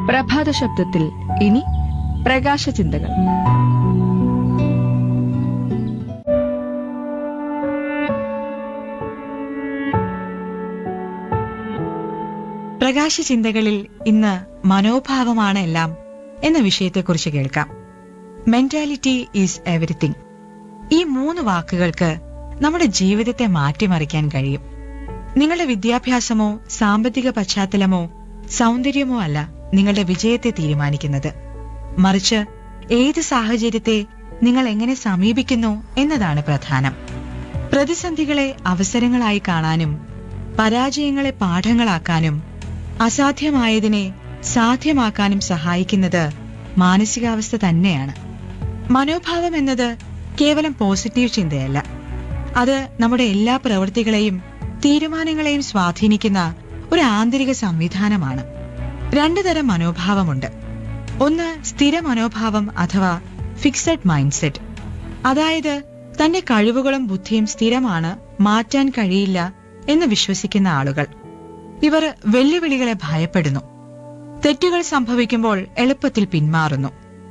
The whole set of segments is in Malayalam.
പ്രഭാത ശബ്ദത്തിൽ ഇനി പ്രകാശ ചിന്തകൾ പ്രകാശ ചിന്തകളിൽ ഇന്ന് മനോഭാവമാണ് എല്ലാം എന്ന വിഷയത്തെക്കുറിച്ച് കേൾക്കാം മെന്റാലിറ്റി ഈസ് എവറിത്തിങ് ഈ മൂന്ന് വാക്കുകൾക്ക് നമ്മുടെ ജീവിതത്തെ മാറ്റിമറിക്കാൻ കഴിയും നിങ്ങളുടെ വിദ്യാഭ്യാസമോ സാമ്പത്തിക പശ്ചാത്തലമോ സൗന്ദര്യമോ അല്ല നിങ്ങളുടെ വിജയത്തെ തീരുമാനിക്കുന്നത് മറിച്ച് ഏത് സാഹചര്യത്തെ നിങ്ങൾ എങ്ങനെ സമീപിക്കുന്നു എന്നതാണ് പ്രധാനം പ്രതിസന്ധികളെ അവസരങ്ങളായി കാണാനും പരാജയങ്ങളെ പാഠങ്ങളാക്കാനും അസാധ്യമായതിനെ സാധ്യമാക്കാനും സഹായിക്കുന്നത് മാനസികാവസ്ഥ തന്നെയാണ് മനോഭാവം എന്നത് കേവലം പോസിറ്റീവ് ചിന്തയല്ല അത് നമ്മുടെ എല്ലാ പ്രവൃത്തികളെയും തീരുമാനങ്ങളെയും സ്വാധീനിക്കുന്ന ഒരു ആന്തരിക സംവിധാനമാണ് രണ്ടു തരം മനോഭാവമുണ്ട് ഒന്ന് സ്ഥിര മനോഭാവം അഥവാ ഫിക്സഡ് മൈൻഡ് സെറ്റ് അതായത് തന്റെ കഴിവുകളും ബുദ്ധിയും സ്ഥിരമാണ് മാറ്റാൻ കഴിയില്ല എന്ന് വിശ്വസിക്കുന്ന ആളുകൾ ഇവർ വെല്ലുവിളികളെ ഭയപ്പെടുന്നു തെറ്റുകൾ സംഭവിക്കുമ്പോൾ എളുപ്പത്തിൽ പിന്മാറുന്നു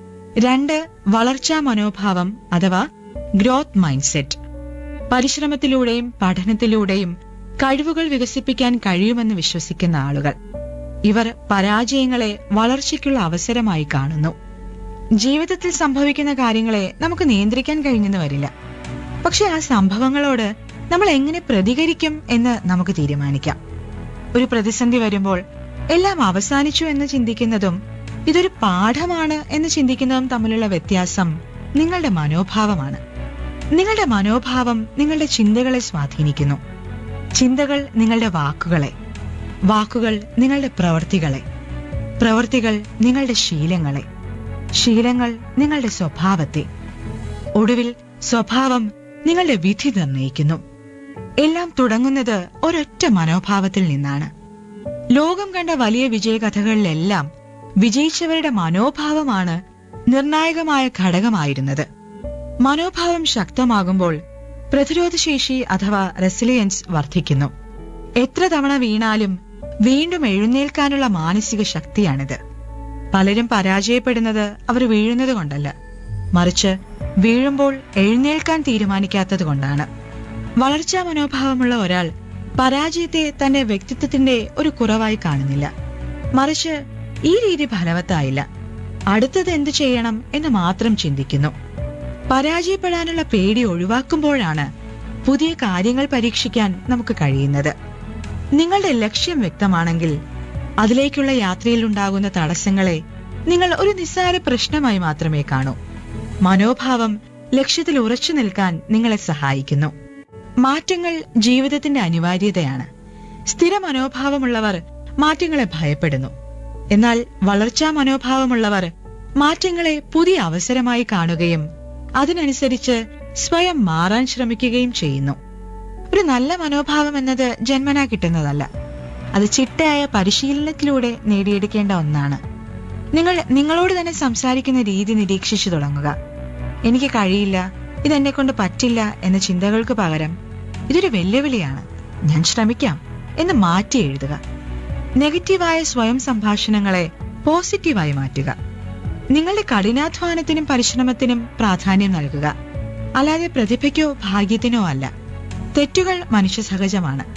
രണ്ട് വളർച്ചാ മനോഭാവം അഥവാ ഗ്രോത്ത് മൈൻഡ് സെറ്റ് പരിശ്രമത്തിലൂടെയും പഠനത്തിലൂടെയും കഴിവുകൾ വികസിപ്പിക്കാൻ കഴിയുമെന്ന് വിശ്വസിക്കുന്ന ആളുകൾ ഇവർ പരാജയങ്ങളെ വളർച്ചയ്ക്കുള്ള അവസരമായി കാണുന്നു ജീവിതത്തിൽ സംഭവിക്കുന്ന കാര്യങ്ങളെ നമുക്ക് നിയന്ത്രിക്കാൻ കഴിഞ്ഞെന്ന് വരില്ല പക്ഷെ ആ സംഭവങ്ങളോട് നമ്മൾ എങ്ങനെ പ്രതികരിക്കും എന്ന് നമുക്ക് തീരുമാനിക്കാം ഒരു പ്രതിസന്ധി വരുമ്പോൾ എല്ലാം അവസാനിച്ചു എന്ന് ചിന്തിക്കുന്നതും ഇതൊരു പാഠമാണ് എന്ന് ചിന്തിക്കുന്നതും തമ്മിലുള്ള വ്യത്യാസം നിങ്ങളുടെ മനോഭാവമാണ് നിങ്ങളുടെ മനോഭാവം നിങ്ങളുടെ ചിന്തകളെ സ്വാധീനിക്കുന്നു ചിന്തകൾ നിങ്ങളുടെ വാക്കുകളെ വാക്കുകൾ നിങ്ങളുടെ പ്രവൃത്തികളെ പ്രവൃത്തികൾ നിങ്ങളുടെ ശീലങ്ങളെ ശീലങ്ങൾ നിങ്ങളുടെ സ്വഭാവത്തെ ഒടുവിൽ സ്വഭാവം നിങ്ങളുടെ വിധി നിർണയിക്കുന്നു എല്ലാം തുടങ്ങുന്നത് ഒരൊറ്റ മനോഭാവത്തിൽ നിന്നാണ് ലോകം കണ്ട വലിയ വിജയകഥകളിലെല്ലാം വിജയിച്ചവരുടെ മനോഭാവമാണ് നിർണായകമായ ഘടകമായിരുന്നത് മനോഭാവം ശക്തമാകുമ്പോൾ പ്രതിരോധശേഷി അഥവാ റെസിലിയൻസ് വർദ്ധിക്കുന്നു എത്ര തവണ വീണാലും വീണ്ടും എഴുന്നേൽക്കാനുള്ള മാനസിക ശക്തിയാണിത് പലരും പരാജയപ്പെടുന്നത് അവർ വീഴുന്നത് കൊണ്ടല്ല മറിച്ച് വീഴുമ്പോൾ എഴുന്നേൽക്കാൻ തീരുമാനിക്കാത്തത് കൊണ്ടാണ് വളർച്ചാ മനോഭാവമുള്ള ഒരാൾ പരാജയത്തെ തന്റെ വ്യക്തിത്വത്തിന്റെ ഒരു കുറവായി കാണുന്നില്ല മറിച്ച് ഈ രീതി ഫലവത്തായില്ല അടുത്തത് എന്തു ചെയ്യണം എന്ന് മാത്രം ചിന്തിക്കുന്നു പരാജയപ്പെടാനുള്ള പേടി ഒഴിവാക്കുമ്പോഴാണ് പുതിയ കാര്യങ്ങൾ പരീക്ഷിക്കാൻ നമുക്ക് കഴിയുന്നത് നിങ്ങളുടെ ലക്ഷ്യം വ്യക്തമാണെങ്കിൽ അതിലേക്കുള്ള യാത്രയിൽ ഉണ്ടാകുന്ന തടസ്സങ്ങളെ നിങ്ങൾ ഒരു നിസ്സാര പ്രശ്നമായി മാത്രമേ കാണൂ മനോഭാവം ലക്ഷ്യത്തിൽ ഉറച്ചു നിൽക്കാൻ നിങ്ങളെ സഹായിക്കുന്നു മാറ്റങ്ങൾ ജീവിതത്തിന്റെ അനിവാര്യതയാണ് സ്ഥിര മനോഭാവമുള്ളവർ മാറ്റങ്ങളെ ഭയപ്പെടുന്നു എന്നാൽ വളർച്ചാ മനോഭാവമുള്ളവർ മാറ്റങ്ങളെ പുതിയ അവസരമായി കാണുകയും അതിനനുസരിച്ച് സ്വയം മാറാൻ ശ്രമിക്കുകയും ചെയ്യുന്നു ഒരു നല്ല മനോഭാവം എന്നത് ജന്മനാ കിട്ടുന്നതല്ല അത് ചിട്ടയായ പരിശീലനത്തിലൂടെ നേടിയെടുക്കേണ്ട ഒന്നാണ് നിങ്ങൾ നിങ്ങളോട് തന്നെ സംസാരിക്കുന്ന രീതി നിരീക്ഷിച്ചു തുടങ്ങുക എനിക്ക് കഴിയില്ല ഇതെന്നെ കൊണ്ട് പറ്റില്ല എന്ന ചിന്തകൾക്ക് പകരം ഇതൊരു വെല്ലുവിളിയാണ് ഞാൻ ശ്രമിക്കാം എന്ന് മാറ്റി എഴുതുക നെഗറ്റീവായ സ്വയം സംഭാഷണങ്ങളെ പോസിറ്റീവായി മാറ്റുക നിങ്ങളുടെ കഠിനാധ്വാനത്തിനും പരിശ്രമത്തിനും പ്രാധാന്യം നൽകുക അല്ലാതെ പ്രതിഭയ്ക്കോ ഭാഗ്യത്തിനോ അല്ല തെറ്റുകൾ മനുഷ്യ സഹജമാണ്